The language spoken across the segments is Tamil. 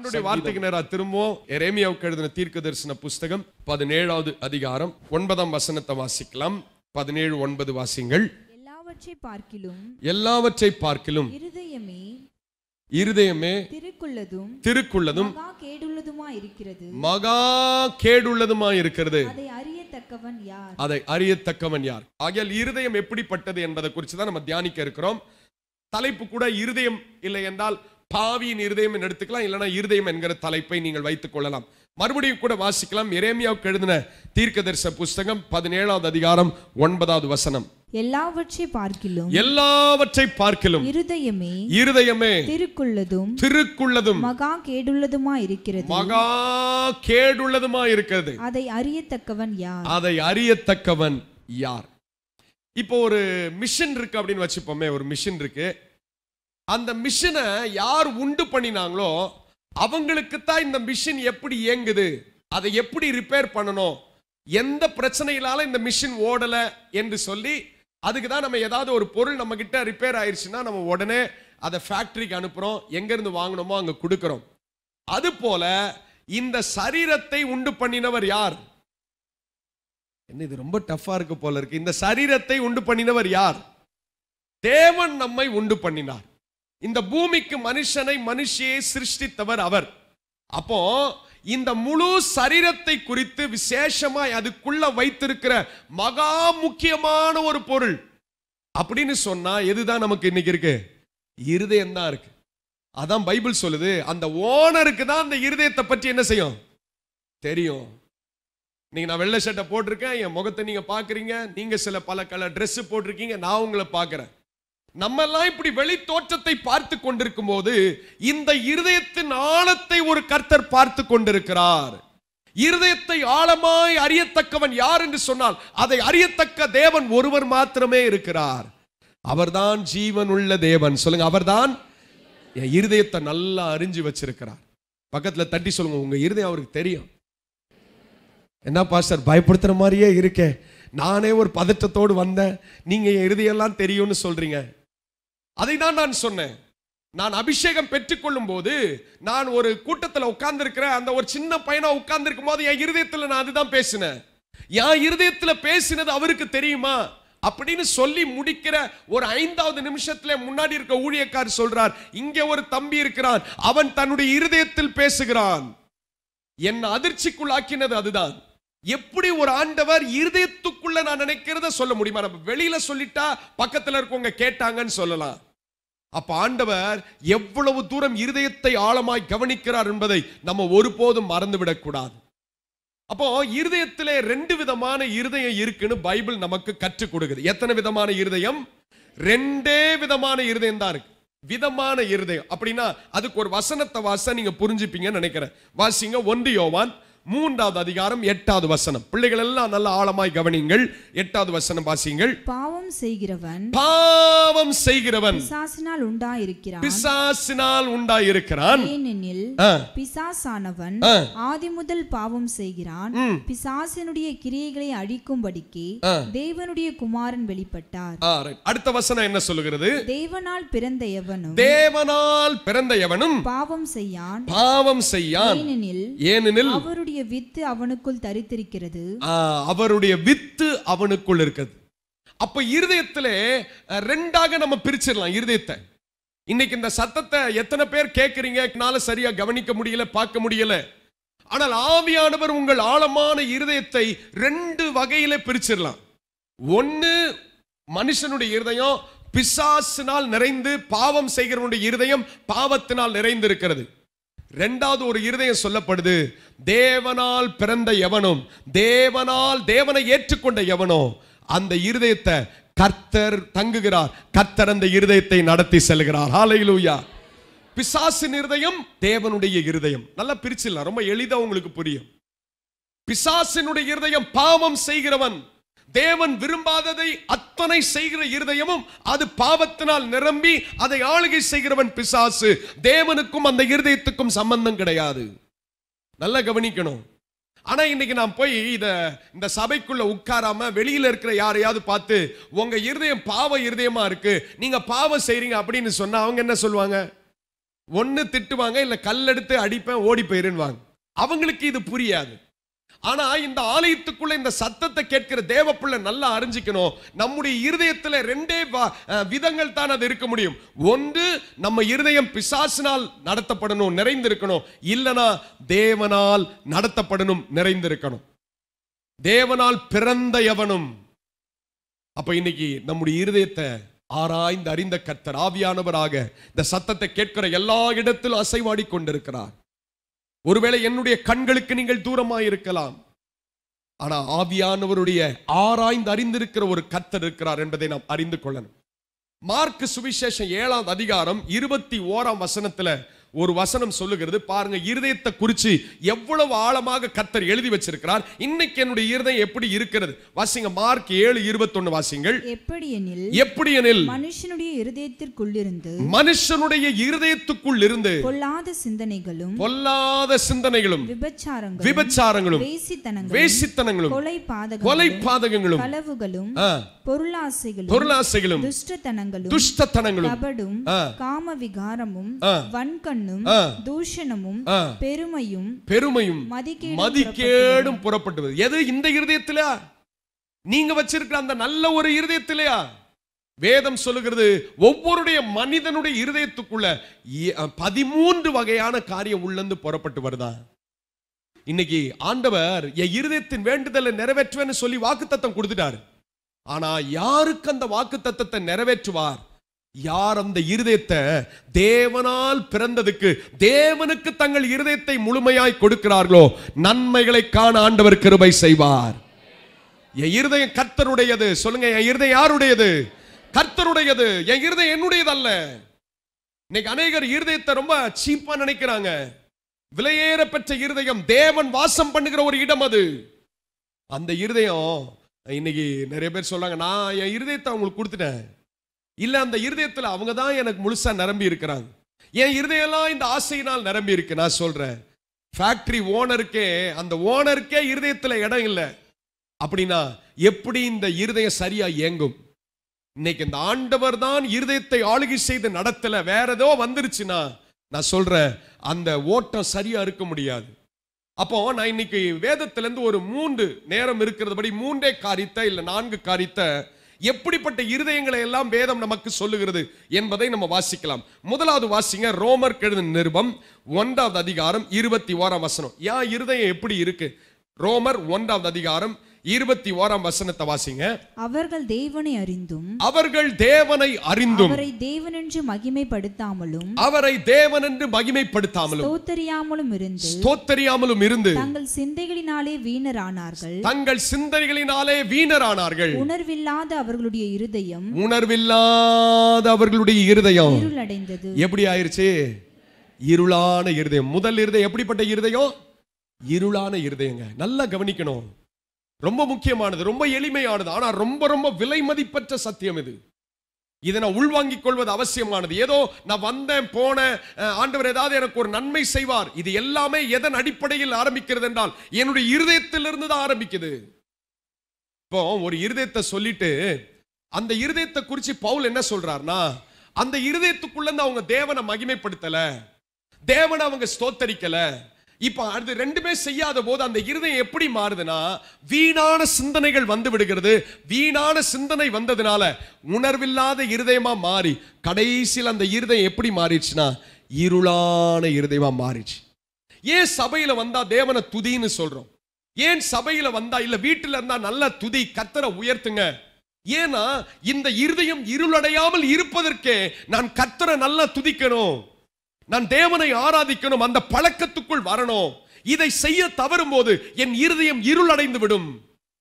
ஆண்டுடைய வார்த்தைக்கு நேரா திரும்பவும் எரேமியாவுக்கு எழுதின தீர்க்க தரிசன புஸ்தகம் பதினேழாவது அதிகாரம் ஒன்பதாம் வசனத்தை வாசிக்கலாம் பதினேழு ஒன்பது வாசிங்கள் எல்லாவற்றை பார்க்கிலும் எல்லாவற்றை பார்க்கிலும் இருதயமே இருதயமே திருக்குள்ளதும் திருக்குள்ளதும் மகா கேடுள்ளதுமா இருக்கிறது மகா கேடுள்ளதுமா இருக்கிறது அதை அறியத்தக்கவன் யார் அதை அறியத்தக்கவன் யார் ஆகையால் இருதயம் எப்படிப்பட்டது என்பதை குறித்து தான் நம்ம தியானிக்க இருக்கிறோம் தலைப்பு கூட இருதயம் இல்லை என்றால் பாவியின் இருதயம் என்று எடுத்துக்கலாம் இல்லைன்னா இருதயம் என்கிற தலைப்பை நீங்கள் வைத்துக் கொள்ளலாம் மறுபடியும் கூட வாசிக்கலாம் எரேமியாவுக்கு எழுதின தீர்க்கதரிசன புஸ்தகம் பதினேழாவது அதிகாரம் ஒன்பதாவது வசனம் எல்லாவற்றை பார்க்கிலும் எல்லாவற்றை பார்க்கிலும் இருதயமே இருதயமே திருக்குள்ளதும் திருக்குள்ளதும் மகா கேடுள்ளதுமா இருக்கிறது மகா கேடுள்ளதுமா இருக்கிறது அதை அறியத்தக்கவன் யார் அதை அறியத்தக்கவன் யார் இப்போ ஒரு மிஷின் இருக்கு அப்படின்னு வச்சுப்போமே ஒரு மிஷின் இருக்கு அந்த மிஷினை யார் உண்டு பண்ணினாங்களோ அவங்களுக்கு தான் இந்த மிஷின் எப்படி இயங்குது அதை எப்படி ரிப்பேர் பண்ணணும் எந்த பிரச்சனையினால இந்த மிஷின் ஓடல என்று சொல்லி அதுக்கு தான் நம்ம ஏதாவது ஒரு பொருள் நம்ம கிட்ட ரிப்பேர் ஆயிடுச்சுன்னா நம்ம உடனே அதை ஃபேக்டரிக்கு அனுப்புறோம் எங்க இருந்து வாங்கணுமோ அங்க கொடுக்கிறோம் அது போல இந்த சரீரத்தை உண்டு பண்ணினவர் யார் என்ன இது ரொம்ப டஃபா இருக்கு போல இருக்கு இந்த சரீரத்தை உண்டு பண்ணினவர் யார் தேவன் நம்மை உண்டு பண்ணினார் இந்த பூமிக்கு மனுஷனை மனுஷியை சிருஷ்டித்தவர் அவர் அப்போ இந்த முழு சரீரத்தை குறித்து விசேஷமாய் அதுக்குள்ள வைத்திருக்கிற மகா முக்கியமான ஒரு பொருள் அப்படின்னு சொன்னா எதுதான் நமக்கு இன்னைக்கு இருக்கு இருதயம் தான் இருக்கு அதான் பைபிள் சொல்லுது அந்த ஓனருக்கு தான் அந்த இருதயத்தை பற்றி என்ன செய்யும் தெரியும் நீங்க நான் வெள்ளை சட்டை போட்டிருக்கேன் என் முகத்தை நீங்க பாக்குறீங்க நீங்க சில பல கலர் Dress போட்டிருக்கீங்க நான் உங்களை பார்க்கிறேன் நம்ம எல்லாம் இப்படி வெளி தோற்றத்தை பார்த்து கொண்டிருக்கும் போது இந்த இருதயத்தின் ஆழத்தை ஒரு கர்த்தர் பார்த்து கொண்டிருக்கிறார் இருதயத்தை ஆழமாய் அறியத்தக்கவன் யார் என்று சொன்னால் அதை அறியத்தக்க தேவன் ஒருவர் மாத்திரமே இருக்கிறார் அவர்தான் ஜீவன் உள்ள தேவன் சொல்லுங்க அவர்தான் என் இருதயத்தை நல்லா அறிஞ்சு வச்சிருக்கிறார் பக்கத்துல தட்டி சொல்லுங்க உங்க இருதயம் அவருக்கு தெரியும் என்ன பாஸ்டர் பயப்படுத்துற மாதிரியே இருக்கே நானே ஒரு பதற்றத்தோடு வந்தேன் நீங்க என் இருதயெல்லாம் தெரியும்னு சொல்றீங்க அதை தான் நான் சொன்னேன் நான் அபிஷேகம் பெற்றுக்கொள்ளும் போது நான் ஒரு கூட்டத்தில் உட்கார்ந்திருக்கிறேன் அந்த ஒரு சின்ன பையனா உட்கார்ந்திருக்கும் போது என் இருதயத்தில் நான் அதுதான் பேசினேன் என் இருதயத்துல பேசினது அவருக்கு தெரியுமா அப்படின்னு சொல்லி முடிக்கிற ஒரு ஐந்தாவது நிமிஷத்துல முன்னாடி இருக்க ஊழியக்கார் சொல்றார் இங்கே ஒரு தம்பி இருக்கிறான் அவன் தன்னுடைய இருதயத்தில் பேசுகிறான் என்ன அதிர்ச்சிக்குள்ளாக்கினது அதுதான் எப்படி ஒரு ஆண்டவர் இருதயத்துக்குள்ள நான் நினைக்கிறத சொல்ல முடியுமா நம்ம வெளியில சொல்லிட்டா பக்கத்துல இருக்கவங்க கேட்டாங்கன்னு சொல்லலாம் அப்ப ஆண்டவர் எவ்வளவு தூரம் இருதயத்தை ஆழமாய் கவனிக்கிறார் என்பதை நம்ம ஒருபோதும் மறந்துவிடக் கூடாது அப்போ இருதயத்திலே ரெண்டு விதமான இருதயம் இருக்குன்னு பைபிள் நமக்கு கற்றுக் கொடுக்குது எத்தனை விதமான இருதயம் ரெண்டே விதமான இருதயம் தான் இருக்கு விதமான இருதயம் அப்படின்னா அதுக்கு ஒரு வசனத்தை வாச நீங்க புரிஞ்சுப்பீங்கன்னு நினைக்கிறேன் வாசிங்க ஒன்று யோவான் மூன்றாவது அதிகாரம் எட்டாவது வசனம் பிள்ளைகள் எல்லாம் நல்ல ஆழமாய் கவனிங்கள் எட்டாவது வசனம் வாசிங்கள் பாவம் செய்கிறவன் பாவம் செய்கிறவன் பிசாசினால் உண்டாயிருக்கிறான் பிசாசினால் உண்டாயிருக்கிறான் ஏனெனில் ஆ, பிசாசானவன் ஆ. ஆதி முதல் பாவம் செய்கிறான் ம். பிசாசினுடைய கிரியைகளை அழிக்கும்படிக்கு ஆ. தேவனுடைய குமாரன் வெளிப்பட்டார் ஆ, right. அடுத்த வசனம் என்ன சொல்லுகிறது தேவனால் பிறந்த எவனும் தேவனால் பிறந்த எவனும் பாவம் செய்யான் பாவம் செய்யான் ஏனெனில் ஏனெனில் அவருடைய வித்து அவனுக்குள் தரித்திருக்கிறது ஆ, அவருடைய வித்து அவனுக்குள் இருக்குது அப்ப இருதயத்திலே அஹ், ரெண்டாக நம்ம பிரிச்சிடலாம் இருதயத்தை இன்னைக்கு இந்த சத்தத்தை எத்தனை பேர் கேட்கறீங்க என்னால சரியா கவனிக்க முடியல பார்க்க முடியல ஆனால் ஆவியானவர் உங்கள் ஆழமான இருதயத்தை ரெண்டு வகையில பிரிச்சிடலாம் ஒன்னு மனுஷனுடைய இருதயம் பிசாசினால் நிறைந்து பாவம் செய்கிறவனுடைய இருதயம் பாவத்தினால் நிறைந்து இருக்கிறது ரெண்டாவது ஒரு இருதயம் சொல்லப்படுது தேவனால் பிறந்த எவனும் தேவனால் தேவனை ஏற்றுக்கொண்ட எவனோ அந்த இருதயத்தை கர்த்தர் தங்குகிறார் கர்த்தர் அந்த இருதயத்தை நடத்தி செல்கிறார் ஹalleluya பிசாசின் இருதயம் தேவனுடைய இருதயம் நல்லா பிரிச்சிடலாம் ரொம்ப எளிதா உங்களுக்கு புரியும் பிசாசினுடைய இருதயம் பாவம் செய்கிறவன் தேவன் விரும்பாததை அத்தனை செய்கிற இருதயமும் அது பாவத்தினால் நிரம்பி அதை ஆளுகை செய்கிறவன் பிசாசு தேவனுக்கும் அந்த இருதயத்துக்கும் சம்பந்தம் கிடையாது நல்லா கவனிக்கணும் ஆனா இன்னைக்கு நான் போய் இத இந்த சபைக்குள்ள உட்காராம வெளியில இருக்கிற யாரையாவது பார்த்து உங்க இருதயம் பாவ இருதயமா இருக்கு நீங்க பாவம் செய்றீங்க அப்படின்னு சொன்னா அவங்க என்ன சொல்லுவாங்க ஒன்னு திட்டுவாங்க இல்ல கல்லெடுத்து அடிப்பேன் ஓடி போயிருன்னுவாங்க அவங்களுக்கு இது புரியாது ஆனா இந்த ஆலயத்துக்குள்ள இந்த சத்தத்தை கேட்கிற தேவப்புள்ள நல்லா அறிஞ்சிக்கணும் நம்முடைய இருதயத்துல ரெண்டே வ- அஹ், விதங்கள் தான் அது இருக்க முடியும் ஒன்று நம்ம இருதயம் பிசாசினால் நடத்தப்படணும் நிறைந்திருக்கணும் இல்லனா தேவனால் நடத்தப்படணும் நிறைந்திருக்கணும் தேவனால் பிறந்த எவனும் அப்ப இன்னைக்கு நம்முடைய இருதயத்தை ஆராய்ந்து அறிந்த கர்த்தர் ஆவியானவராக இந்த சத்தத்தை கேட்கிற எல்லா இடத்திலும் அசைவாடி கொண்டிருக்கிறார் ஒருவேளை என்னுடைய கண்களுக்கு நீங்கள் தூரமாய் இருக்கலாம் ஆனா ஆவியானவருடைய ஆராய்ந்து அறிந்திருக்கிற ஒரு கர்த்தர் இருக்கிறார் என்பதை நாம் அறிந்து கொள்ளணும் மார்க் சுவிசேஷம் ஏழாம் அதிகாரம் இருபத்தி ஓராம் வசனத்துல ஒரு வசனம் சொல்லுகிறது பாருங்க இருதயத்தை குறிச்சு எவ்வளவு ஆழமாக கர்த்தர் எழுதி வச்சிருக்கிறார் இன்னைக்கு என்னுடைய இருதயம் எப்படி இருக்கிறது வாசிங்க மார்க் ஏழு இருபத்தொன்னு வாசிங்கள் எப்படியெனில் எப்படி எனில் மனுஷனுடைய இருதயத்திற்குள்ளிருந்து மனுஷனுடைய இருதயத்துக்குள் இருந்து பொல்லாத சிந்தனைகளும் பொல்லாத சிந்தனைகளும் விபச்சாரங்களும் விபச்சாரங்களும் வேசித்தனங்களும் வேசித்தனங்களும் கொலை கொலை பாதகங்களும் பாதகங்களும் களவுகளும் ஆ, பொருளாசைகளும் பொருளாசைகளும் துஷ்டத்தனங்களும் துஷ்டத்தனங்களும் கபடும் ஆ. காம விகாரமும் ஆ. வன்கண்ணும் ஆ. தூஷணமும் ஆ. பெருமையும் பெருமையும் மதிக்கேடும் மதிக்கேடும் புறப்பட்டது எது இந்த இருதயத்திலயா நீங்க வச்சிருக்கிற அந்த நல்ல ஒரு இருதயத்திலயா வேதம் சொல்லுகிறது ஒவ்வொருடைய மனிதனுடைய இருதயத்துக்குள்ள இ- பதிமூன்று வகையான காரியம் உள்ளந்து புறப்பட்டு வருதா இன்னைக்கு ஆண்டவர் என் இருதயத்தின் வேண்டுதலை நிறைவேற்றுவேன்னு சொல்லி வாக்குத்தத்தம் கொடுத்துட்டாரு ஆனா யாருக்கு அந்த வாக்குத்தத்தத்தை நிறைவேற்றுவார் யார் அந்த இருதயத்தை தேவனால் பிறந்ததுக்கு தேவனுக்கு தங்கள் இருதயத்தை முழுமையாய் கொடுக்கிறார்களோ நன்மைகளை காண ஆண்டவர் கிருபை செய்வார் என் இருதயம் கர்த்தருடையது சொல்லுங்க என் இருதயம் யாருடையது கர்த்தருடையது என் இருதயம் என்னுடையது அல்ல இன்னைக்கு அநேகர் இருதயத்தை ரொம்ப சீப்பா நினைக்கிறாங்க விலையேற பெற்ற இருதயம் தேவன் வாசம் பண்ணுகிற ஒரு இடம் அது அந்த இருதயம் இன்னைக்கு நிறைய பேர் சொல்றாங்க நான் என் இருதயத்தை அவங்களுக்கு கொடுத்துட்டேன் இல்ல அந்த இருதயத்துல அவங்க தான் எனக்கு முழுசா நிரம்பி இருக்கிறாங்க என் இருதயம்லாம் இந்த ஆசையினால் நிரம்பி இருக்கு நான் சொல்றேன் ஃபேக்டரி ஓனருக்கே அந்த ஓனருக்கே இருதயத்துல இடம் இல்லை அப்படின்னா எப்படி இந்த இருதயம் சரியா இயங்கும் இன்னைக்கு இந்த ஆண்டவர் தான் இருதயத்தை ஆளுகை செய்து நடத்தல வேற ஏதோ வந்துருச்சுன்னா நான் சொல்றேன் அந்த ஓட்டம் சரியா இருக்க முடியாது அப்போ நான் இன்னைக்கு வேதத்துல இருந்து ஒரு மூன்று நேரம் இருக்கிறதுபடி மூன்றே காரியத்தை இல்ல நான்கு காரியத்தை எப்படிப்பட்ட இருதயங்களை எல்லாம் வேதம் நமக்கு சொல்லுகிறது என்பதை நம்ம வாசிக்கலாம் முதலாவது வாசிங்க ரோமர் கெழுதின நிருபம் ஒன்றாவது அதிகாரம் இருபத்தி ஓராம் வசனம் ஏன் இருதயம் எப்படி இருக்கு ரோமர் ஒன்றாவது அதிகாரம் இருபத்தி ஓராம் வசனத்தை வாசிங்க அவர்கள் தேவனை அறிந்தும் அவர்கள் தேவனை அறிந்தும் அவரை தேவனென்று மகிமைப்படுத்தாமலும் அவரை தேவன் என்று மகிமைப்படுத்தாமலும் ஸ்தோத்தரியாமலும் இருந்து ஸ்தோத்தரியாமலும் இருந்து தங்கள் சிந்தைகளினாலே வீணரானார்கள் தங்கள் சிந்தனைகளினாலே வீணரானார்கள் உணர்வில்லாத அவர்களுடைய இருதயம் உணர்வில்லாத அவர்களுடைய இருதயம் இருளடைந்தது எப்படி ஆயிருச்சு இருளான இருதயம் முதல் இருதயம் எப்படிப்பட்ட இருதயம் இருளான இருதயங்க நல்லா கவனிக்கணும் ரொம்ப முக்கியமானது ரொம்ப எளிமையானது ஆனா ரொம்ப ரொம்ப விலை மதிப்பற்ற சத்தியம் இது இதை நான் உள்வாங்கிக் கொள்வது அவசியமானது ஏதோ நான் வந்தேன் போனேன் அஹ், ஆண்டவர் ஏதாவது எனக்கு ஒரு நன்மை செய்வார் இது எல்லாமே எதன் அடிப்படையில் ஆரம்பிக்கிறது என்றால் என்னுடைய இருதயத்திலிருந்து தான் ஆரம்பிக்குது இப்போ ஒரு இருதயத்தை சொல்லிட்டு அந்த இருதயத்தை குறித்து பவுல் என்ன சொல்றாருன்னா அந்த இருதயத்துக்குள்ள இருந்து அவங்க தேவனை மகிமைப்படுத்தல தேவனை அவங்க ஸ்தோத்தரிக்கல இப்ப அது ரெண்டுமே செய்யாத போது அந்த இருதயம் எப்படி மாறுதுன்னா வீணான சிந்தனைகள் வந்து விடுகிறது வீணான சிந்தனை வந்ததுனால உணர்வில்லாத இருதயமா மாறி கடைசியில் அந்த இருதயம் எப்படி மாறிடுச்சுன்னா இருளான இருதயமா மாறிடுச்சு ஏன் சபையில வந்தா தேவனை துதின்னு சொல்றோம் ஏன் சபையில வந்தா இல்ல வீட்டுல இருந்தா நல்ல துதி கத்தரை உயர்த்துங்க ஏன்னா இந்த இருதயம் இருளடையாமல் இருப்பதற்கே நான் கத்தரை நல்லா துதிக்கணும் நான் தேவனை ஆராதிக்கணும் அந்த பழக்கத்துக்குள் வரணும் இதை செய்ய தவறும் போது என் இருதயம் இருளடைந்து விடும்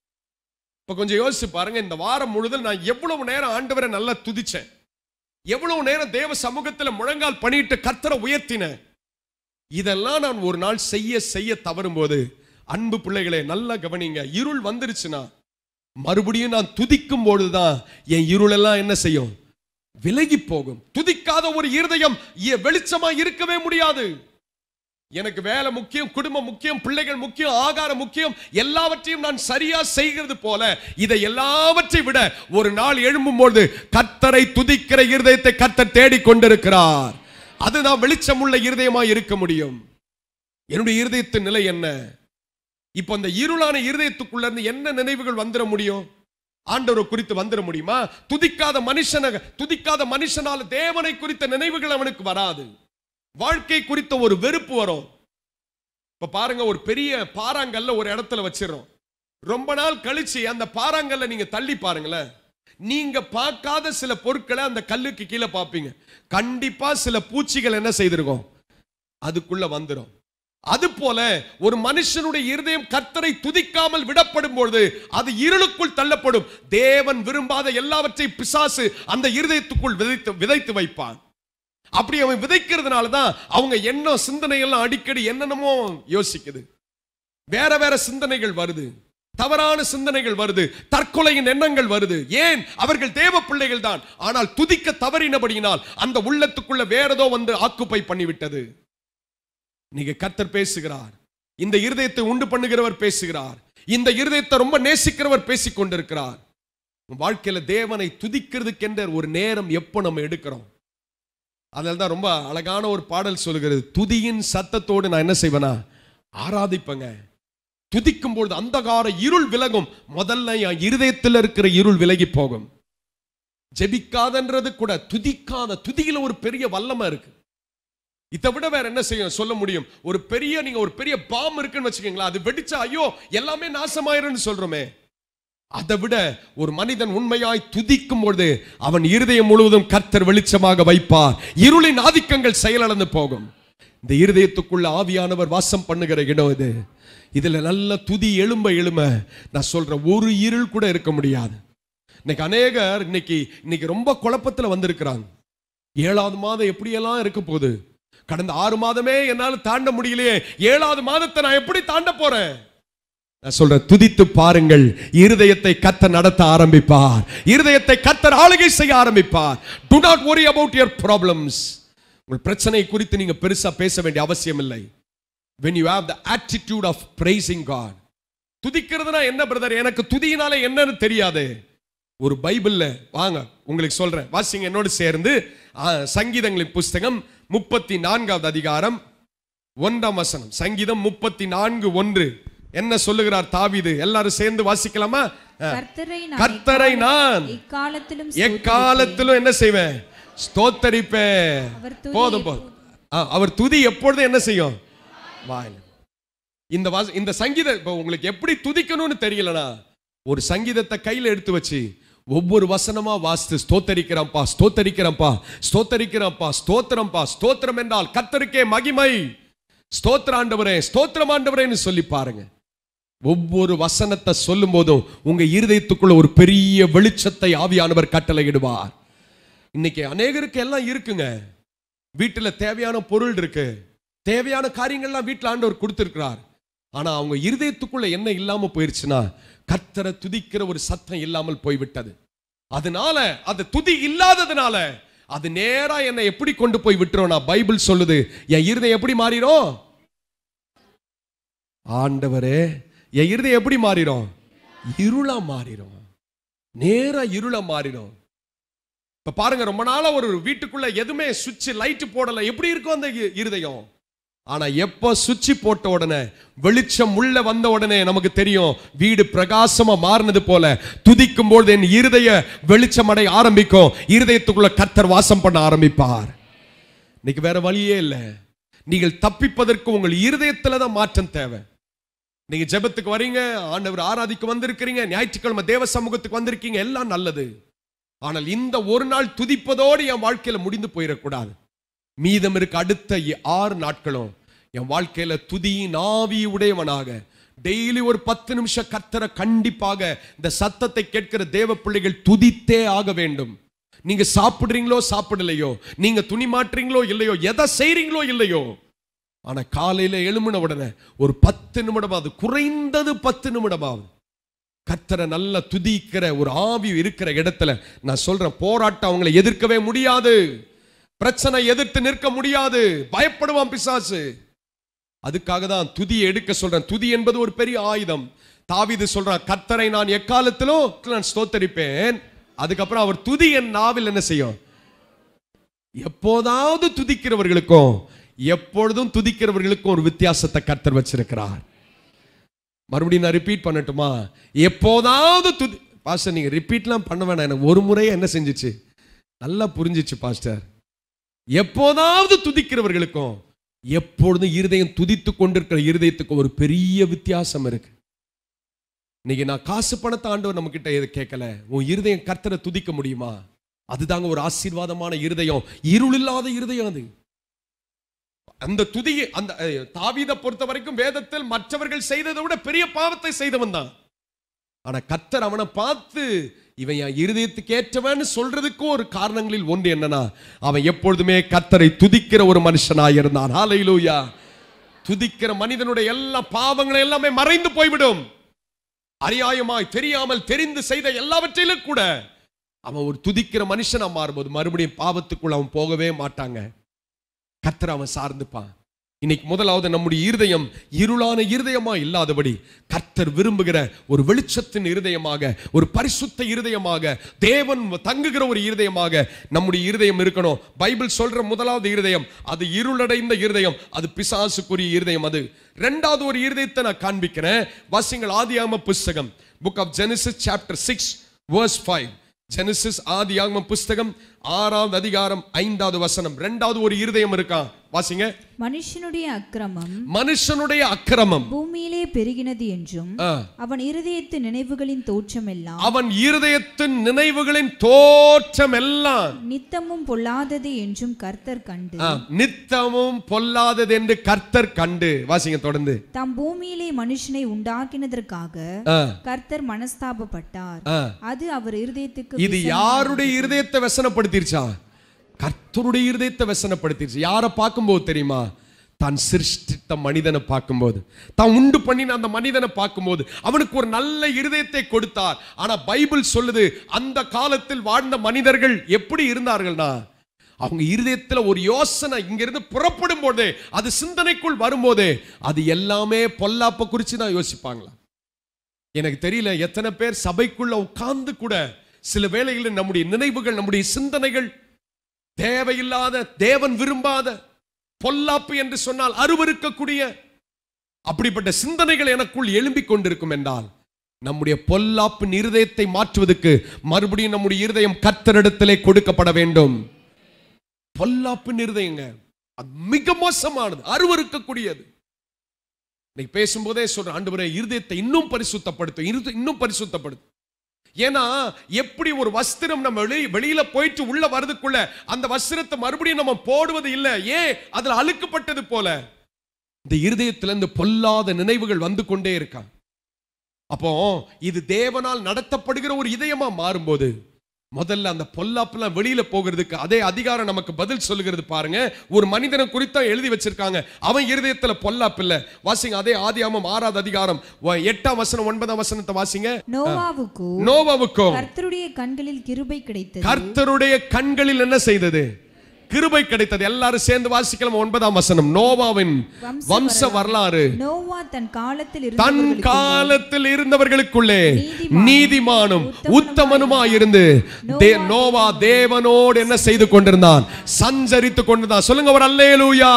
இப்ப கொஞ்சம் யோசிச்சு பாருங்க இந்த வாரம் முழுதும் நான் எவ்வளவு நேரம் ஆண்டவரை நல்லா துதிச்சேன் எவ்வளவு நேரம் தேவ சமூகத்துல முழங்கால் பண்ணிட்டு கத்தரை உயர்த்தினேன் இதெல்லாம் நான் ஒரு நாள் செய்ய செய்ய தவறும் போது அன்பு பிள்ளைகளே நல்லா கவனிங்க இருள் வந்துருச்சுன்னா மறுபடியும் நான் துதிக்கும் பொழுதுதான் என் இருளெல்லாம் என்ன செய்யும் விலகி போகும் துதிக்காத ஒரு இருதயம் இ- வெளிச்சமா இருக்கவே முடியாது எனக்கு வேலை முக்கியம் குடும்பம் முக்கியம் பிள்ளைகள் முக்கியம் ஆகாரம் முக்கியம் எல்லாவற்றையும் நான் சரியா செய்கிறது போல இதை எல்லாவற்றை விட ஒரு நாள் எழும்பும்போது கத்தரை துதிக்கிற இருதயத்தை கத்தர் தேடிக் கொண்டிருக்கிறார் அதுதான் வெளிச்சமுள்ள இருதயமா இருக்க முடியும் என்னுடைய இருதயத்தின் நிலை என்ன இப்போ அந்த இருளான இருதயத்துக்குள்ள இருந்து என்ன நினைவுகள் வந்துட முடியும் ஆண்டவரை குறித்து வந்துட முடியுமா துதிக்காத மனுஷன துதிக்காத மனுஷனால தேவனை குறித்த நினைவுகள் அவனுக்கு வராது வாழ்க்கை குறித்த ஒரு வெறுப்பு வரும் இப்ப பாருங்க ஒரு பெரிய பாறாங்கல்ல ஒரு இடத்துல வச்சிடறோம் ரொம்ப நாள் கழிச்சு அந்த பாறாங்கல்ல நீங்க தள்ளி பாருங்களேன் நீங்க பார்க்காத சில பொருட்களை அந்த கல்லுக்கு கீழே பார்ப்பீங்க கண்டிப்பா சில பூச்சிகள் என்ன செய்திருக்கும் அதுக்குள்ள வந்துடும் அது போல ஒரு மனுஷனுடைய இருதயம் கர்த்தரை துதிக்காமல் விடப்படும் பொழுது அது இருளுக்குள் தள்ளப்படும் தேவன் விரும்பாத எல்லாவற்றையும் பிசாசு அந்த இருதயத்துக்குள் விதைத்து விதைத்து வைப்பான் அப்படி அவன் விதைக்கிறதுனால தான் அவங்க எண்ணம் சிந்தனை எல்லாம் அடிக்கடி என்னென்னமோ யோசிக்குது வேற வேற சிந்தனைகள் வருது தவறான சிந்தனைகள் வருது தற்கொலையின் எண்ணங்கள் வருது ஏன் அவர்கள் தேவ பிள்ளைகள் தான் ஆனால் துதிக்க தவறினபடியினால் அந்த உள்ளத்துக்குள்ள வேற ஏதோ வந்து ஆக்குப்பை பண்ணிவிட்டது நீங்க கர்த்தர் பேசுகிறார் இந்த இருதயத்தை உண்டு பண்ணுகிறவர் பேசுகிறார் இந்த இருதயத்தை ரொம்ப நேசிக்கிறவர் பேசிக் கொண்டிருக்கிறார் உன் வாழ்க்கையில தேவனை துதிக்கிறதுக்கென்ற ஒரு நேரம் எப்போ நம்ம எடுக்கிறோம் அதனால தான் ரொம்ப அழகான ஒரு பாடல் சொல்லுகிறது துதியின் சத்தத்தோடு நான் என்ன செய்வேனா ஆராதிப்பேங்க துதிக்கும் பொழுது அந்தகார இருள் விலகும் முதல்ல என் இருதயத்தில் இருக்கிற இருள் விலகி போகும் ஜெபிக்காதன்றது கூட துதிக்காத துதியில ஒரு பெரிய வல்லமை இருக்கு இதை விட வேற என்ன செய்யும் சொல்ல முடியும் ஒரு பெரிய நீங்க ஒரு பெரிய பாம் இருக்குன்னு வச்சுக்கீங்களா அது வெடிச்சா ஐயோ எல்லாமே நாசமாயிரும்னு சொல்றோமே அதை விட ஒரு மனிதன் உண்மையாய் துதிக்கும் பொழுது அவன் இருதயம் முழுவதும் கர்த்தர் வெளிச்சமாக வைப்பார் இருளின் ஆதிக்கங்கள் செயலிழந்து போகும் இந்த இருதயத்துக்குள்ள ஆவியானவர் வாசம் பண்ணுகிற இடம் இது இதுல நல்ல துதி எழும்ப எழும்ப நான் சொல்றேன் ஒரு இருள் கூட இருக்க முடியாது இன்னைக்கு அநேகர் இன்னைக்கு இன்னைக்கு ரொம்ப குழப்பத்துல வந்திருக்கிறாங்க ஏழாவது மாதம் எப்படியெல்லாம் இருக்க போகுது கடந்த ஆறு மாதமே என்னால தாண்ட முடியலையே ஏழாவது மாதத்தை நான் எப்படி தாண்ட போறேன் நான் சொல்றேன் துதித்து பாருங்கள் இருதயத்தை கத்த நடத்த ஆரம்பிப்பார் இருதயத்தை கத்தர் ஆளுகை செய்ய ஆரம்பிப்பார் do not worry about your problems உங்கள் பிரச்சனை குறித்து நீங்க பெருசா பேச வேண்டிய அவசியம் இல்லை when you have the attitude of praising God துதிக்கிறதுனா என்ன பிரதர் எனக்கு துதியினாலே என்னன்னு தெரியாது ஒரு பைபிள்ல வாங்க உங்களுக்கு சொல்றேன் வாசிங்க என்னோடு சேர்ந்து ஆ, சங்கீதங்களின் புஸ்தகம் முப்பத்தி நான்காவது அதிகாரம் ஒன்றாம் வசனம் சங்கீதம் முப்பத்தி நான்கு ஒன்று என்ன சொல்லுகிறார் தாவீது எல்லாரும் சேர்ந்து வாசிக்கலாமா ஆ. கர்த்தரை நான் கர்த்தரை நான் எக்காலத்திலும் எக்காலத்திலும் என்ன செய்வேன் ஸ்தோத்தரிப்பேன் அவர் துதி போதும் போதும் ஆ, அவர் துதி எப்பொழுதும் என்ன செய்யும் வாயில் இந்த வாச இந்த சங்கீத இப்போ உங்களுக்கு எப்படி துதிக்கணும்னு தெரியலனா ஒரு சங்கீதத்தை கையில எடுத்து வச்சு ஒவ்வொரு வசனமா வாசித்து ஸ்தோத்தரிக்கிறேன்ப்பா ஸ்தோத்தரிக்கிறேன்ப்பா ஸ்தோத்தரிக்கிறேன்ப்பா ஸ்தோத்திரம்ப்பா ஸ்தோத்திரம் என்றால் கர்த்தருக்கே மகிமை ஸ்தோத்திர ஆண்டவரே ஸ்தோத்திரம் ஆண்டவரேன்னு சொல்லி பாருங்க ஒவ்வொரு வசனத்தை சொல்லும் போதும் உங்க இருதயத்துக்குள்ள ஒரு பெரிய வெளிச்சத்தை ஆவியானவர் கட்டளையிடுவார் இன்னைக்கு அநேகருக்கு எல்லாம் இருக்குங்க வீட்டுல தேவையான பொருள் இருக்கு தேவையான காரியங்கள்லாம் வீட்டுல ஆண்டவர் கொடுத்திருக்கிறார் ஆனா அவங்க இருதயத்துக்குள்ள என்ன இல்லாம போயிருச்சுன்னா கர்த்தரை துதிக்கிற ஒரு சத்தம் இல்லாமல் போய்விட்டது அதனால அது துதி இல்லாததுனால அது நேரா என்னை எப்படி கொண்டு போய் விட்டுறோம்னா பைபிள் சொல்லுது என் இருதயம் எப்படி மாறிடும் ஆண்டவரே என் இருதயம் எப்படி மாறிடும் இருளா மாறிடும் நேரா இருளா மாறிடும் இப்ப பாருங்க ரொம்ப நாளா ஒரு வீட்டுக்குள்ள எதுவுமே சுவிட்ச் லைட் போடல எப்படி இருக்கும் அந்த இ- இருதயம் ஆனா எப்போ சுவிட்ச் போட்ட உடனே வெளிச்சம் உள்ள வந்த உடனே நமக்கு தெரியும் வீடு பிரகாசமா மாறினது போல துதிக்கும் பொழுது என் இருதய வெளிச்சம் அடைய ஆரம்பிக்கும் இருதயத்துக்குள்ள கர்த்தர் வாசம் பண்ண ஆரம்பிப்பார் இன்னைக்கு வேற வழியே இல்லை நீங்கள் தப்பிப்பதற்கு உங்கள் இருதயத்துல தான் மாற்றம் தேவை நீங்க ஜெபத்துக்கு வரீங்க ஆண்டவர் ஆராதிக்க வந்திருக்கிறீங்க ஞாயிற்றுக்கிழமை தேவ சமூகத்துக்கு வந்திருக்கீங்க எல்லாம் நல்லது ஆனால் இந்த ஒரு நாள் துதிப்பதோடு என் வாழ்க்கையில முடிந்து போயிடக்கூடாது மீதம் இருக்க அடுத்த எ- ஆறு நாட்களும் என் வாழ்க்கையில துதியின் ஆவி உடையவனாக டெய்லி ஒரு பத்து நிமிஷம் கர்த்தரை கண்டிப்பாக இந்த சத்தத்தை கேட்கிற தேவ பிள்ளைகள் துதித்தே ஆக வேண்டும் நீங்க சாப்பிடுறீங்களோ சாப்பிடலையோ நீங்க துணி மாட்டுறீங்களோ இல்லையோ எதை செய்றீங்களோ இல்லையோ ஆனா காலையில எழும்பின உடனே ஒரு பத்து நிமிடமாவது குறைந்தது பத்து நிமிடமாவது கர்த்தரை நல்லா துதிக்கிற ஒரு ஆவி இருக்கிற இடத்துல நான் சொல்றேன் போராட்டம் அவங்களை எதிர்க்கவே முடியாது பிரச்சனை எதிர்த்து நிற்க முடியாது பயப்படுவான் பிசாசு அதுக்காக தான் துதியை எடுக்க சொல்றேன் துதி என்பது ஒரு பெரிய ஆயுதம் தாவீது சொல்றான் கர்த்தரை நான் எக்காலத்திலும் நான் ஸ்தோத்தரிப்பேன் அதுக்கப்புறம் அவர் துதி என் நாவில் என்ன செய்யும் எப்போதாவது துதிக்கிறவர்களுக்கும் எப்பொழுதும் துதிக்கிறவர்களுக்கும் ஒரு வித்தியாசத்தை கர்த்தர் வச்சிருக்கிறார் மறுபடியும் நான் ரிப்பீட் பண்ணட்டுமா எப்போதாவது துதி பாஸ்டர் நீங்க ரிப்பீட்லாம் பண்ண வேணாம் எனக்கு ஒரு முறையே என்ன செஞ்சுச்சு நல்லா புரிஞ்சிச்சு பாஸ்டர் எப்போதாவது துதிக்கிறவர்களுக்கும் எப்பொழுதும் இருதயம் துதித்து கொண்டிருக்கிற இருதயத்துக்கு ஒரு பெரிய வித்தியாசம் இருக்கு இன்னைக்கு நான் காசு பணத்தை ஆண்டவர் நம்ம கிட்ட எது கேட்கல உன் இருதயம் கர்த்தரை துதிக்க முடியுமா அதுதாங்க ஒரு ஆசீர்வாதமான இருதயம் இருள் இல்லாத இருதயம் அது அந்த துதி அந்த அஹ், தாவீதை பொறுத்த வரைக்கும் வேதத்தில் மற்றவர்கள் செய்ததை விட பெரிய பாவத்தை செய்தவன் தான் ஆனா கர்த்தர் அவனை பார்த்து இவன் என் இருதயத்துக்கு ஏற்றவன்னு சொல்றதுக்கும் ஒரு காரணங்களில் ஒன்று என்னன்னா அவன் எப்பொழுதுமே கர்த்தரை துதிக்கிற ஒரு மனுஷனாய் இருந்தான் ஹalleluya துதிக்கிற மனிதனுடைய எல்லா பாவங்களும் எல்லாமே மறைந்து போய்விடும் அறியாயமாய் தெரியாமல் தெரிந்து செய்த எல்லாவற்றிலும் கூட அவன் ஒரு துதிக்கிற மனுஷனா மாறும்போது மறுபடியும் பாவத்துக்குள்ள அவன் போகவே மாட்டாங்க கர்த்தர் அவன் சார்ந்துப்பான் இன்னைக்கு முதலாவது நம்முடைய இருதயம் இருளான இருதயமா இல்லாதபடி கர்த்தர் விரும்புகிற ஒரு வெளிச்சத்தின் இருதயமாக ஒரு பரிசுத்த இருதயமாக தேவன் தங்குகிற ஒரு இருதயமாக நம்முடைய இருதயம் இருக்கணும் பைபிள் சொல்ற முதலாவது இருதயம் அது இருளடைந்த இருதயம் அது பிசாசுக்குரிய இருதயம் அது ரெண்டாவது ஒரு இருதயத்தை நான் காண்பிக்கிறேன் வாசிங்கள் ஆதியாம புஸ்தகம் book of Genesis chapter six verse five Genesis ஆதியாகம புஸ்தகம் ஆறாவது அதிகாரம் ஐந்தாவது வசனம் ரெண்டாவது ஒரு இருதயம் இருக்கான் வாசிங்க மனுஷனுடைய அக்கிரமம் மனுஷனுடைய அக்கிரமம் பூமியிலே பெருகினது என்றும் ஆ. அவன் இருதயத்து நினைவுகளின் தோற்றமெல்லாம் அவன் இருதயத்தின் நினைவுகளின் தோற்றம் எல்லாம் நித்தமும் பொல்லாதது என்றும் கர்த்தர் கண்டு ஆ, நித்தமும் பொல்லாதது என்று கர்த்தர் கண்டு வாசிங்க தொடர்ந்து தாம் பூமியிலே மனுஷனை உண்டாக்கினதற்காக ஆ, கர்த்தர் மனஸ்தாபப்பட்டார் ஆ. அது அவர் இருதயத்துக்கு இது யாருடைய இருதயத்தை வசனப்படுத்திருச்சா கர்த்தருடைய இருதயத்தை வசனப்படுத்திருச்சு யாரை பார்க்கும்போது தெரியுமா தான் சிருஷ்டித்த மனிதனை பார்க்கும்போது தான் உண்டு பண்ணின அந்த மனிதனை பார்க்கும்போது அவனுக்கு ஒரு நல்ல இருதயத்தை கொடுத்தார் ஆனா பைபிள் சொல்லுது அந்த காலத்தில் வாழ்ந்த மனிதர்கள் எப்படி இருந்தார்கள்னா அவங்க இருதயத்துல ஒரு யோசனை இங்கிருந்து புறப்படும் போதே அது சிந்தனைக்குள் வரும்போதே அது எல்லாமே பொல்லாப்ப குறித்து தான் யோசிப்பாங்களா எனக்கு தெரியல எத்தனை பேர் சபைக்குள்ள உட்கார்ந்து கூட சில வேளைகளில் நம்முடைய நினைவுகள் நம்முடைய சிந்தனைகள் தேவையில்லாத தேவன் விரும்பாத பொல்லாப்பு என்று சொன்னால் அருவருக்கக்கூடிய அப்படிப்பட்ட சிந்தனைகள் எனக்குள் எழும்பிக் கொண்டிருக்கும் என்றால் நம்முடைய பொல்லாப்பு இருதயத்தை மாற்றுவதற்கு மறுபடியும் நம்முடைய இருதயம் கர்த்தரிடத்திலே கொடுக்கப்பட வேண்டும் பொல்லாப்பு இருதயங்க அது மிக மோசமானது அருவருக்கக்கூடியது இன்னைக்கு பேசும்போதே சொல்றேன் ஆண்டவரே இருதயத்தை இன்னும் பரிசுத்தப்படுத்தும் இருத- இன்னும் பரிசுத்தப்படுத்தும் ஏன்னா எப்படி ஒரு வஸ்திரம் நம்ம வெளி வெளியில போயிட்டு உள்ள வரதுக்குள்ள அந்த வஸ்திரத்தை மறுபடியும் நம்ம போடுவது இல்லை ஏன் அதுல அழுக்கப்பட்டது போல இந்த இருதயத்துல இருந்து பொல்லாத நினைவுகள் வந்து கொண்டே இருக்கான் அப்போ இது தேவனால் நடத்தப்படுகிற ஒரு இதயமா மாறும்போது முதல்ல அந்த பொல்லாப்புலாம் வெளியில போகிறதுக்கு அதே அதிகாரம் நமக்கு பதில் சொல்லுகிறது பாருங்க ஒரு மனிதனை குறித்தா எழுதி வச்சிருக்காங்க அவன் இருதயத்துல பொல்லாப்பு இல்ல வாசிங்க அதே ஆதியாமம் ஆறாவது அதிகாரம் வ- எட்டாம் வசனம் ஒன்பதாம் வசனத்தை வாசிங்க நோவாவுக்கு நோவாவுக்கும் கர்த்தருடைய கண்களில் கிருபை கிடைத்தது கர்த்தருடைய கண்களில் என்ன செய்தது கிருபை கிடைத்தது எல்லாரும் சேர்ந்து வாசிக்கலாம் ஒன்பதாம் வசனம் நோவாவின் வம்ச வம்ச வரலாறு நோவா தன் காலத்தில் தன் இருந்தவர்களுக்கு காலத்தில் இருந்தவர்களுக்குள்ளே நீதிமானும் நீதிமானும் உத்தமனுமாய் இருந்து தே- நோவா தேவனோடு என்ன செய்து கொண்டிருந்தான் சஞ்சரித்து கொண்டிருந்தான் சொல்லுங்க ஒரு அல்லேலூயா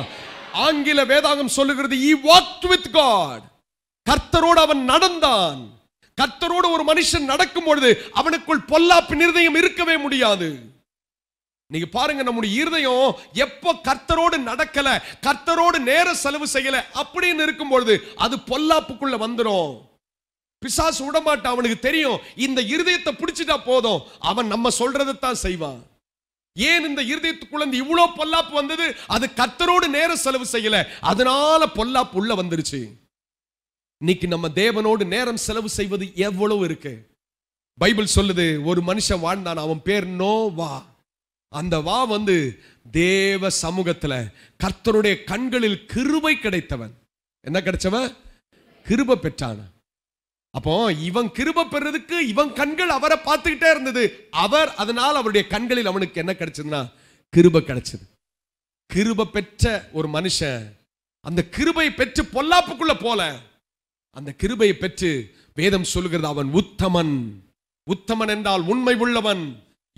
ஆங்கில வேதாகம் சொல்லுகிறது ஈ walked with God கர்த்தரோடு அவன் நடந்தான் கர்த்தரோடு ஒரு மனுஷன் நடக்கும் பொழுது அவனுக்குள் பொல்லாப்பு நிர்ணயம் இருக்கவே முடியாது நீங்க பாருங்க நம்முடைய இருதயம் எப்போ கர்த்தரோடு நடக்கல கர்த்தரோடு நேர செலவு செய்யல அப்படின்னு இருக்கும் பொழுது அது பொல்லாப்புக்குள்ள வந்துடும் பிசாசு விடமாட்டான் அவனுக்கு தெரியும் இந்த இருதயத்தை பிடிச்சிட்டா போதும் அவன் நம்ம சொல்றதை தான் செய்வான் ஏன் இந்த இருதயத்துக்குள்ள இருந்து இவ்வளவு பொல்லாப்பு வந்தது அது கர்த்தரோடு நேர செலவு செய்யல அதனால பொல்லாப்பு உள்ள வந்துருச்சு இன்னைக்கு நம்ம தேவனோடு நேரம் செலவு செய்வது எவ்வளவு இருக்கு பைபிள் சொல்லுது ஒரு மனுஷன் வாழ்ந்தான் அவன் பேர் நோவா அந்த வா வந்து தேவ சமூகத்துல கர்த்தருடைய கண்களில் கிருபை கிடைத்தவன் என்ன கிடைச்சவன் கிருபை பெற்றான் அப்போ இவன் கிருபை பெறதுக்கு இவன் கண்கள் அவரை பார்த்துக்கிட்டே இருந்தது அவர் அதனால் அவருடைய கண்களில் அவனுக்கு என்ன கிடைச்சதுன்னா கிருபை கிடைச்சது கிருபை பெற்ற ஒரு மனுஷன் அந்த கிருபை பெற்று பொல்லாப்புக்குள்ள போல அந்த கிருபையை பெற்று வேதம் சொல்லுகிறது அவன் உத்தமன் உத்தமன் என்றால் உண்மை உள்ளவன்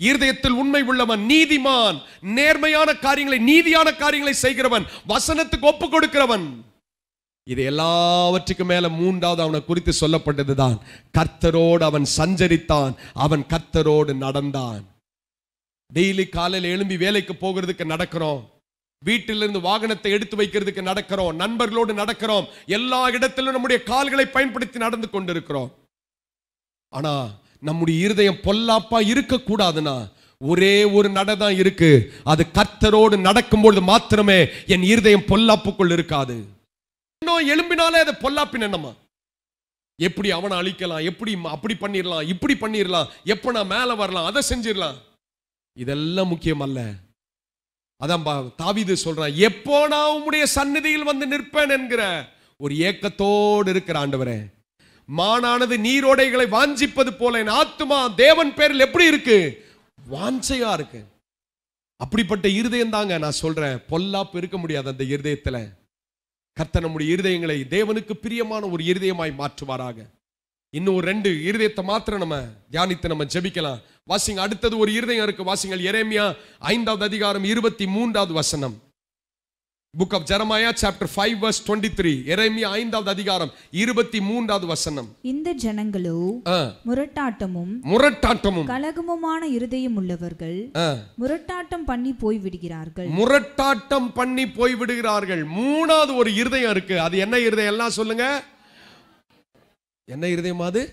இருதயத்தில் உண்மை உள்ளவன் நீதிமான் நேர்மையான காரியங்களை நீதியான காரியங்களை செய்கிறவன் வசனத்துக்கு ஒப்பு கொடுக்கிறவன் இது எல்லாவற்றுக்கும் மேல மூன்றாவது அவனை குறித்து சொல்லப்பட்டதுதான் கர்த்தரோடு அவன் சஞ்சரித்தான் அவன் கர்த்தரோடு நடந்தான் டெய்லி காலையில் எழும்பி வேலைக்கு போகிறதுக்கு நடக்கிறோம் வீட்டிலிருந்து வாகனத்தை எடுத்து வைக்கிறதுக்கு நடக்கிறோம் நண்பர்களோடு நடக்கிறோம் எல்லா இடத்திலும் நம்முடைய கால்களை பயன்படுத்தி நடந்து கொண்டிருக்கிறோம் ஆனா நம்முடைய இருதயம் பொல்லாப்பா இருக்கக்கூடாதுன்னா ஒரே ஒரு நட தான் இருக்கு அது கர்த்தரோடு நடக்கும்பொழுது மாத்திரமே என் இருதயம் பொல்லாப்புக்குள் இருக்காது இன்னும் எழும்பினாலே அது பொல்லாப்பின் எண்ணமா எப்படி அவனை அழிக்கலாம் எப்படி ம- அப்படி பண்ணிடலாம் இப்படி பண்ணிடலாம் எப்ப நான் மேல வரலாம் அதை செஞ்சிடலாம் இதெல்லாம் முக்கியம் அல்ல அதான் பா- தாவீது சொல்றான் எப்போ நான் உம்முடைய சந்நிதியில் வந்து நிற்பேன் என்கிற ஒரு ஏக்கத்தோடு இருக்கிற ஆண்டவரே மானானது நீரோடைகளை வாஞ்சிப்பது போல என் ஆத்துமா தேவன் பேரில் எப்படி இருக்கு வாஞ்சையா இருக்கு அப்படிப்பட்ட இருதயம் தாங்க நான் சொல்றேன் பொல்லாப்பு இருக்க முடியாது அந்த இருதயத்துல கர்த்தர் நம்முடைய இருதயங்களை தேவனுக்கு பிரியமான ஒரு இருதயமாய் மாற்றுவாராக இன்னும் ஒரு ரெண்டு இருதயத்தை மாத்திரம் நம்ம தியானித்து நம்ம ஜெபிக்கலாம் வாசிங்க அடுத்தது ஒரு இருதயம் இருக்கு வாசிங்கள் எரேமியா ஐந்தாவது அதிகாரம் இருபத்தி மூன்றாவது வசனம் book of Jeremiah chapter five verse twenty three எரேமியா ஐந்தாவது அதிகாரம் இருபத்தி மூன்றாவது வசனம் இந்த ஜனங்களோ ஆ, முரட்டாட்டமும் முரட்டாட்டமும் கலகமுமான இருதயம் உள்ளவர்கள் ஆ, முரட்டாட்டம் பண்ணி போய் விடுகிறார்கள் முரட்டாட்டம் பண்ணி போய் விடுகிறார்கள் மூணாவது ஒரு இருதயம் இருக்கு அது என்ன இருதயம் எல்லாம் சொல்லுங்க என்ன இருதயம் அது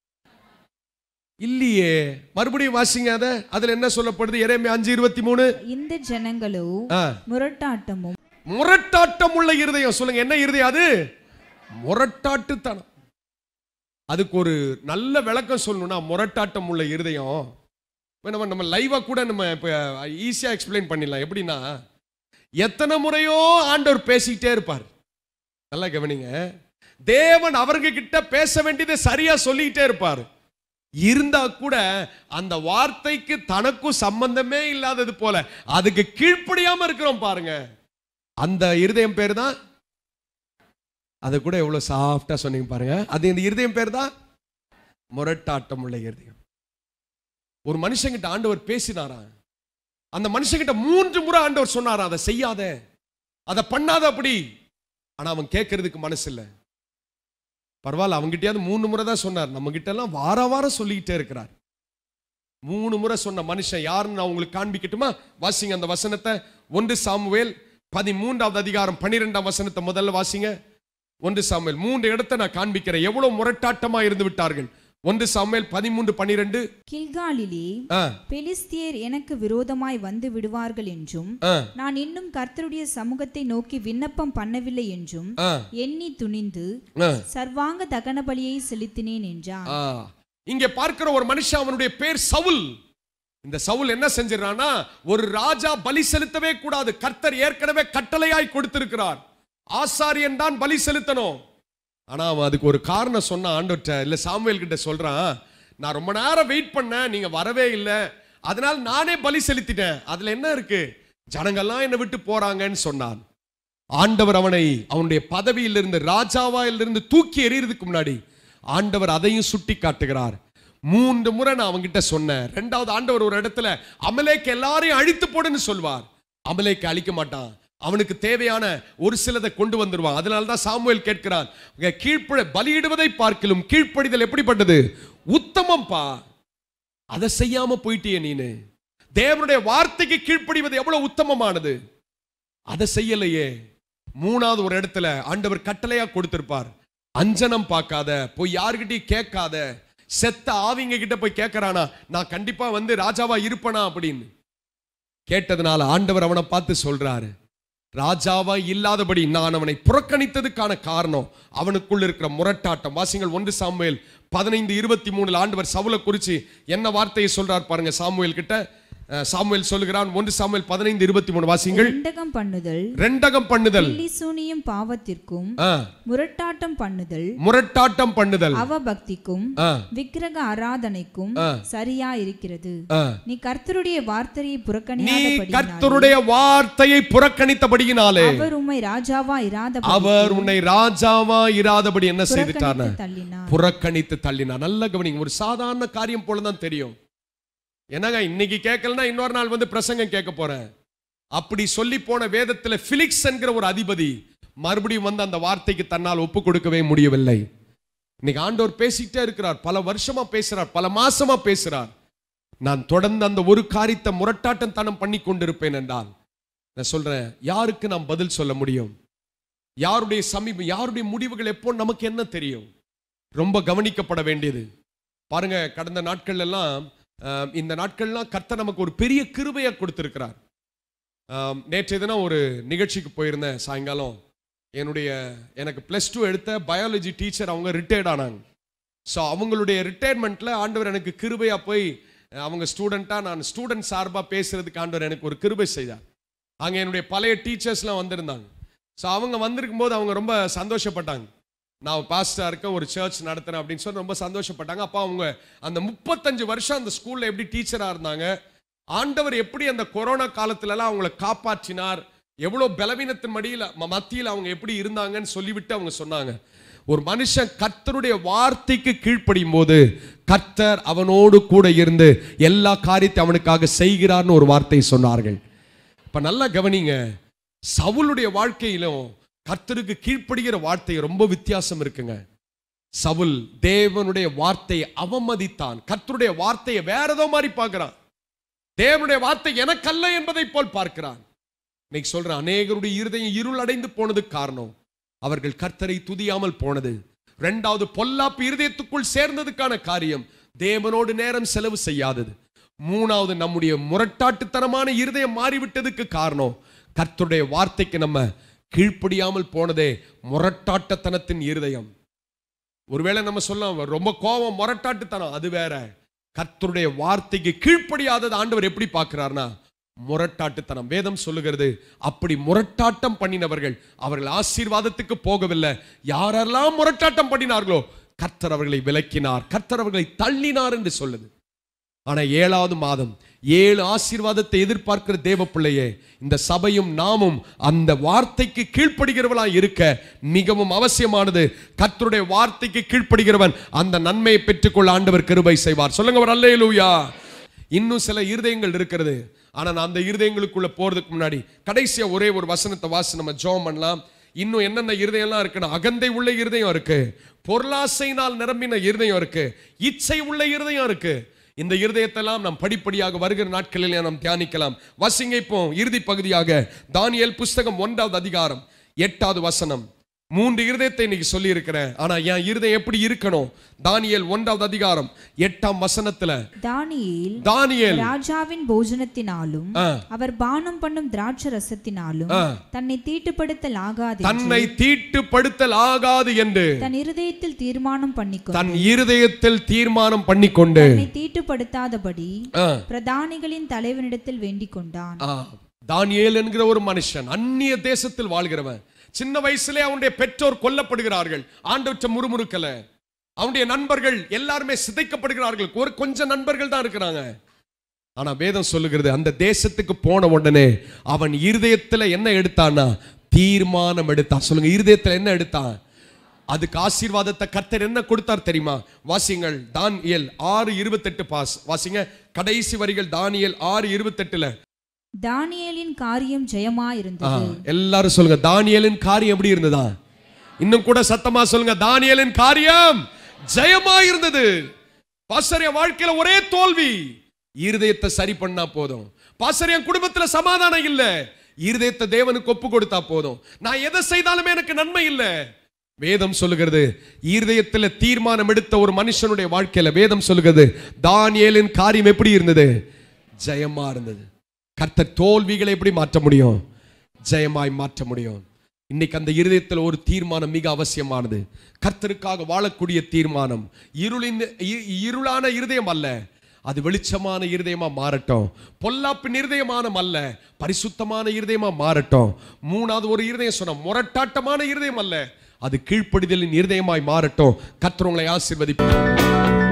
இல்லையே மறுபடியும் வாசிங்க அத அதுல என்ன சொல்லப்படுது எரேமியா அஞ்சு இருபத்தி மூணு இந்த ஜனங்களோ ஆ. முரட்டாட்டமும் முரட்டாட்டம் உள்ள இருதயம் சொல்லுங்க என்ன இருதயம் அது முரட்டாட்டுத்தனம் அதுக்கு ஒரு நல்ல விளக்கம் சொல்லணும்னா முரட்டாட்டம் உள்ள இருதயம் இப்ப நம்ம நம்ம லைவா கூட நம்ம இப்ப ஈஸியா எக்ஸ்பிளைன் பண்ணிடலாம் எப்படின்னா எத்தனை முறையோ ஆண்டவர் பேசிக்கிட்டே இருப்பார் நல்லா கவனிங்க தேவன் அவர்க கிட்ட பேச வேண்டியதை சரியா சொல்லிக்கிட்டே இருப்பார் இருந்தா கூட அந்த வார்த்தைக்கு தனக்கும் சம்பந்தமே இல்லாதது போல அதுக்கு கீழ்ப்படியாம இருக்கிறோம் பாருங்க அந்த இருதயம் பேர் தான் அதை கூட எவ்வளவு சாஃப்டா சொன்னீங்க பாருங்க அது இந்த இருதயம் பேர் தான் முரட்டாட்டம் உள்ள இருதயம் ஒரு மனுஷங்கிட்ட ஆண்டவர் பேசினாரா அந்த மனுஷங்கிட்ட மூன்று முறை ஆண்டவர் சொன்னாரா அதை செய்யாத அதை பண்ணாத அப்படி ஆனா அவன் கேட்கறதுக்கு மனசு இல்லை பரவாயில்ல அவங்ககிட்டயாவது மூணு முறை தான் சொன்னார் நம்ம கிட்ட எல்லாம் வார வாரம் சொல்லிக்கிட்டே இருக்கிறார் மூணு முறை சொன்ன மனுஷன் யாருன்னு நான் உங்களுக்கு காண்பிக்கட்டுமா வாசிங்க அந்த வசனத்தை ஒன்று சாமுவேல் பதிமூன்றாவது அதிகாரம் பன்னிரெண்டாம் வசனத்தை முதல்ல வாசிங்க ஒன்று சாமுவேல் மூன்று இடத்தை நான் காண்பிக்கிறேன் எவ்வளவு முரட்டாட்டமா இருந்து விட்டார்கள் ஒன்று சாமுவேல் பதிமூன்று பன்னிரெண்டு கில்காலிலே ஆ, பெலிஸ்தியர் எனக்கு விரோதமாய் வந்து விடுவார்கள் என்றும் ஆ, நான் இன்னும் கர்த்தருடைய சமூகத்தை நோக்கி விண்ணப்பம் பண்ணவில்லை என்றும் ஆ, எண்ணி துணிந்து ஆ, சர்வாங்க தகன பலியை செலுத்தினேன் என்றான் ஆ. இங்கே பார்க்கிற ஒரு மனுஷன் அவனுடைய பேர் சவுல் இந்த சவுல் என்ன செஞ்சிடறானா ஒரு ராஜா பலி செலுத்தவே கூடாது கர்த்தர் ஏற்கனவே கட்டளையாய் கொடுத்திருக்கிறார் ஆசாரியன் தான் பலி செலுத்தணும் ஆனா அவன் அதுக்கு ஒரு காரணம் சொன்ன ஆண்டவர்கிட்ட இல்ல சாமுவேல் கிட்ட சொல்றான் நான் ரொம்ப நேரம் வெயிட் பண்ணேன் நீங்க வரவே இல்லை அதனால நானே பலி செலுத்திட்டேன் அதுல என்ன இருக்கு ஜனங்கள்லாம் என்னை விட்டு போறாங்கன்னு சொன்னான் ஆண்டவர் அவனை அவனுடைய பதவியிலிருந்து ராஜாவாயிலிருந்து தூக்கி எறியறதுக்கு முன்னாடி ஆண்டவர் அதையும் சுட்டி காட்டுகிறார் மூன்று முறை நான் அவன்கிட்ட சொன்னேன் ரெண்டாவது ஆண்டவர் ஒரு இடத்துல அமலேக்கு எல்லாரையும் அழித்து போடுன்னு சொல்வார் அமலேக்கு அழிக்க மாட்டான் அவனுக்கு தேவையான ஒரு சிலதை கொண்டு வந்துருவான் அதனால தான் சாமுவேல் கேட்கிறான் இங்க கீழ்ப்பட பலியிடுவதை பார்க்கிலும் கீழ்ப்படிதல் எப்படிப்பட்டது உத்தமம்பா அதை செய்யாம போயிட்டியே நீனு தேவனுடைய வார்த்தைக்கு கீழ்ப்படிவது எவ்வளவு உத்தமமானது அதை செய்யலையே மூணாவது ஒரு இடத்துல ஆண்டவர் கட்டளையா கொடுத்திருப்பார் அஞ்சனம் பார்க்காத போய் யார்கிட்டயும் கேட்காத செத்த ஆவிங்க கிட்ட போய் கேட்கறானா நான் கண்டிப்பா வந்து ராஜாவா இருப்பனா அப்படின்னு கேட்டதுனால ஆண்டவர் அவனை பார்த்து சொல்றாரு ராஜாவா இல்லாதபடி நான் அவனை புறக்கணித்ததுக்கான காரணம் அவனுக்குள்ள இருக்கிற முரட்டாட்டம் வாசிங்கள் ஒன்று சாமுவேல் பதினைந்து இருபத்தி மூணுல ஆண்டவர் சவுலை குறிச்சு என்ன வார்த்தையை சொல்றார் பாருங்க சாமுவேல் கிட்ட அஹ், சாமுவேல் சொல்லுகிறான் ஒன்று சாமுவேல் பதினைந்து இருபத்தி மூணு வாசிங்கள் ரெண்டகம் பண்ணுதல் ரெண்டகம் பண்ணுதல் பில்லிசூனியும் பாவத்திற்கும் ஆ, முரட்டாட்டம் பண்ணுதல் முரட்டாட்டம் பண்ணுதல் அவபக்திக்கும் ஆ, விக்கிரக ஆராதனைக்கும் ஆ. சரியா இருக்கிறது ஆ. நீ கர்த்தருடைய வார்த்தையை நீ புறக்கணியாதபடியினாலே கர்த்தருடைய வார்த்தையை புறக்கணித்தபடியினாலே அவர் உம்மை ராஜாவா இராத அவர் உன்னை ராஜாவா இராதபடி என்ன செய்துட்டார் தள்ளினார் புறக்கணித்து தள்ளினார் நல்ல கவனிங்க ஒரு சாதாரண காரியம் போலதான் தெரியும் என்னங்க இன்னைக்கு கேட்கலன்னா இன்னொரு நாள் வந்து பிரசங்கம் கேட்க போறேன் அப்படி சொல்லி போன வேதத்துல பிலிக்ஸ் என்கிற ஒரு அதிபதி மறுபடியும் வந்து அந்த வார்த்தைக்கு தன்னால் ஒப்பு கொடுக்கவே முடியவில்லை இன்னைக்கு ஆண்டவர் பேசிக்கிட்டே இருக்கிறார் பல வருஷமா பேசுறார் பல மாசமா பேசுறார் நான் தொடர்ந்து அந்த ஒரு காரியத்தை முரட்டாட்டம் தனம் பண்ணி கொண்டிருப்பேன் என்றால் நான் சொல்றேன் யாருக்கு நாம் பதில் சொல்ல முடியும் யாருடைய சமீபம் யாருடைய முடிவுகள் எப்போ நமக்கு என்ன தெரியும் ரொம்ப கவனிக்கப்பட வேண்டியது பாருங்க கடந்த நாட்கள் எல்லாம் ஆஹ், இந்த நாட்கள்லாம் கர்த்தர் நமக்கு ஒரு பெரிய கிருபையை கொடுத்திருக்கிறார் ஆஹ், நேற்றைய தினம் ஒரு நிகழ்ச்சிக்கு போயிருந்தேன் சாயங்காலம் என்னுடைய எனக்கு ப்ளஸ் டூ எடுத்த பயாலஜி டீச்சர் அவங்க ரிட்டையர்ட் ஆனாங்க ஸோ அவங்களுடைய ரிட்டையர்மெண்ட்டில் ஆண்டவர் எனக்கு கிருபையாக போய் அஹ், அவங்க ஸ்டூடெண்ட்டாக நான் ஸ்டூடெண்ட் சார்பாக பேசுறதுக்கு ஆண்டவர் எனக்கு ஒரு கிருபை செய்தார் அங்கே என்னுடைய பழைய டீச்சர்ஸ்லாம் வந்திருந்தாங்க ஸோ அவங்க வந்திருக்கும் போது அவங்க ரொம்ப சந்தோஷப்பட்டாங்க நான் பாஸ்டா இருக்கேன் ஒரு சர்ச் நடத்துறேன் அப்படின்னு சொல்லி ரொம்ப சந்தோஷப்பட்டாங்க அப்போ அவங்க அந்த முப்பத்தஞ்சு வருஷம் அந்த ஸ்கூல்ல எப்படி டீச்சராக இருந்தாங்க ஆண்டவர் எப்படி அந்த கொரோனா காலத்துலலாம் அவங்கள காப்பாற்றினார் எவ்வளோ பலவீனத்தின் மடியில் மத்தியில் அவங்க எப்படி இருந்தாங்கன்னு சொல்லிவிட்டு அவங்க சொன்னாங்க ஒரு மனுஷன் கர்த்தருடைய வார்த்தைக்கு கீழ்ப்படியும் போது கர்த்தர் அவனோடு கூட இருந்து எல்லா காரியத்தை அவனுக்காக செய்கிறார்னு ஒரு வார்த்தை சொன்னார்கள் இப்ப நல்லா கவனிங்க சவுலுடைய வாழ்க்கையிலும் கர்த்தருக்கு கீழ்ப்படுகிற வார்த்தை ரொம்ப வித்தியாசம் இருக்குங்க சவுல் தேவனுடைய வார்த்தையை அவமதித்தான் கர்த்தருடைய வார்த்தையை வேற ஏதோ மாதிரி பார்க்கிறான் தேவனுடைய வார்த்தை எனக்கல்ல என்பதை போல் பார்க்கிறான் இன்னைக்கு சொல்றேன் அநேகருடைய இருதயம் இருள் அடைந்து போனதுக்கு காரணம் அவர்கள் கர்த்தரை துதியாமல் போனது ரெண்டாவது பொல்லாப்பு இருதயத்துக்குள் சேர்ந்ததுக்கான காரியம் தேவனோடு நேரம் செலவு செய்யாதது மூணாவது நம்முடைய முரட்டாட்டுத்தனமான இருதயம் மாறிவிட்டதுக்கு காரணம் கர்த்தருடைய வார்த்தைக்கு நம்ம கீழ்ப்படியாமல் போனதே முரட்டாட்டத்தனத்தின் இருதயம் ஒருவேளை நம்ம சொல்லலாம் ரொம்ப கோபம் முரட்டாட்டுத்தனம் அது வேற கர்த்தருடைய வார்த்தைக்கு கீழ்ப்படியாதது ஆண்டவர் எப்படி பார்க்கிறார்னா முரட்டாட்டுத்தனம் வேதம் சொல்லுகிறது அப்படி முரட்டாட்டம் பண்ணினவர்கள் அவர்கள் ஆசீர்வாதத்துக்கு போகவில்லை யாரெல்லாம் முரட்டாட்டம் பண்ணினார்களோ கர்த்தர் அவர்களை விலக்கினார் கர்த்தர் அவர்களை தள்ளினார் என்று சொல்லுது ஆனா ஏழாவது மாதம் ஏழு ஆசீர்வாதத்தை எதிர்பார்க்கிற தேவ பிள்ளையே இந்த சபையும் நாமும் அந்த வார்த்தைக்கு கீழ்ப்படுகிறவளா இருக்க மிகவும் அவசியமானது கர்த்தருடைய வார்த்தைக்கு கீழ்ப்படுகிறவன் அந்த நன்மையை பெற்றுக்கொள்ள ஆண்டவர் கிருபை செய்வார் சொல்லுங்க ஒரு அல்லேலூயா இன்னும் சில இருதயங்கள் இருக்கிறது ஆனா நான் அந்த இருதயங்களுக்குள்ள போறதுக்கு முன்னாடி கடைசியா ஒரே ஒரு வசனத்தை வாசி நம்ம ஜெபம் பண்ணலாம் இன்னும் என்னென்ன இருதயம்லாம் இருக்குன்னா அகந்தை உள்ள இருதயம் இருக்கு பொருளாசையினால் நிரம்பின இருதயம் இருக்கு இச்சை உள்ள இருதயம் இருக்கு இந்த இருதயத்தெல்லாம் நாம் படிப்படியாக வருகிற நாட்களில் நாம் தியானிக்கலாம் வசிங்க இப்போ இறுதி பகுதியாக தானியேல் புஸ்தகம் ஒன்றாவது அதிகாரம் எட்டாவது வசனம் மூன்று இருதயத்தை இன்னைக்கு சொல்லி இருக்கிறேன் ஆனா என் இருதயம் எப்படி இருக்கணும் தானியேல் ஒன்றாவது அதிகாரம் எட்டாம் வசனத்துல தானியேல் தானியேல் ராஜாவின் போஜனத்தினாலும் ஆ. அவர் பானம் பண்ணும் திராட்சை ரசத்தினாலும் ஆ. தன்னை தீட்டுப்படுத்தல் ஆகாது தன்னை தீட்டுப்படுத்தல் ஆகாது என்று தன் இருதயத்தில் தீர்மானம் பண்ணிக்கொண்டு தன் இருதயத்தில் தீர்மானம் பண்ணிக்கொண்டு தன்னை தீட்டுப்படுத்தாதபடி ஆ, பிரதானிகளின் தலைவனிடத்தில் வேண்டிக் கொண்டான் ஆ, தானியேல் என்கிற ஒரு மனுஷன் அந்நிய தேசத்தில் வாழ்கிறவன் சின்ன வயசுலே அவனுடைய பெற்றோர் கொல்லப்படுகிறார்கள் ஆண்டவற்ற முறுமுறுக்கல அவனுடைய நண்பர்கள் எல்லாருமே சிதைக்கப்படுகிறார்கள் ஒரு கொஞ்சம் நண்பர்கள் தான் இருக்கிறாங்க ஆனா வேதம் சொல்லுகிறது அந்த தேசத்துக்கு போன உடனே அவன் இருதயத்துல என்ன எடுத்தான்னா தீர்மானம் எடுத்தான் சொல்லுங்க இருதயத்துல என்ன எடுத்தான் அதுக்கு ஆசீர்வாதத்தை கர்த்தர் என்ன கொடுத்தார் தெரியுமா வாசிங்கள் தானியேல் ஆறு இருபத்தெட்டு பாஸ் வாசிங்க கடைசி வரிகள் தானியேல் ஆறு இருபத்தெட்டுல தானியேலின் காரியம் ஜெயமா ஆ, இருந்தது எல்லாரும் சொல்லுங்க தானியேலின் காரியம் எப்படி இருந்ததா இன்னும் கூட சத்தமா சொல்லுங்க தானியேலின் காரியம் ஜெயமா இருந்தது பாஸ்டர் என் வாழ்க்கையில ஒரே தோல்வி இருதயத்தை சரி பண்ணா போதும் பாஸ்டர் என் குடும்பத்துல சமாதானம் இல்ல இருதயத்தை தேவனுக்கு ஒப்பு கொடுத்தா போதும் நான் எதை செய்தாலுமே எனக்கு நன்மை இல்ல வேதம் சொல்லுகிறது இருதயத்துல தீர்மானம் எடுத்த ஒரு மனுஷனுடைய வாழ்க்கையில வேதம் சொல்லுகிறது தானியேலின் காரியம் எப்படி இருந்தது ஜெயமா இருந்தது கர்த்தர் தோல்விகளை எப்படி மாற்ற முடியும் ஜெயமாய் மாற்ற முடியும் இன்னைக்கு அந்த இருதயத்தில் ஒரு தீர்மானம் மிக அவசியமானது கர்த்தருக்காக வாழக்கூடிய தீர்மானம் இருளின் இ- இருளான இருதயம் அல்ல அது வெளிச்சமான இருதயமா மாறட்டும் பொல்லாப்பின் இருதயமான அல்ல பரிசுத்தமான இருதயமா மாறட்டும் மூணாவது ஒரு இருதயம் சொன்ன முரட்டாட்டமான இருதயம் அல்ல அது கீழ்ப்படிதலின் இருதயமாய் மாறட்டும் கர்த்தர் உங்களை ஆசீர்வதிப்பார்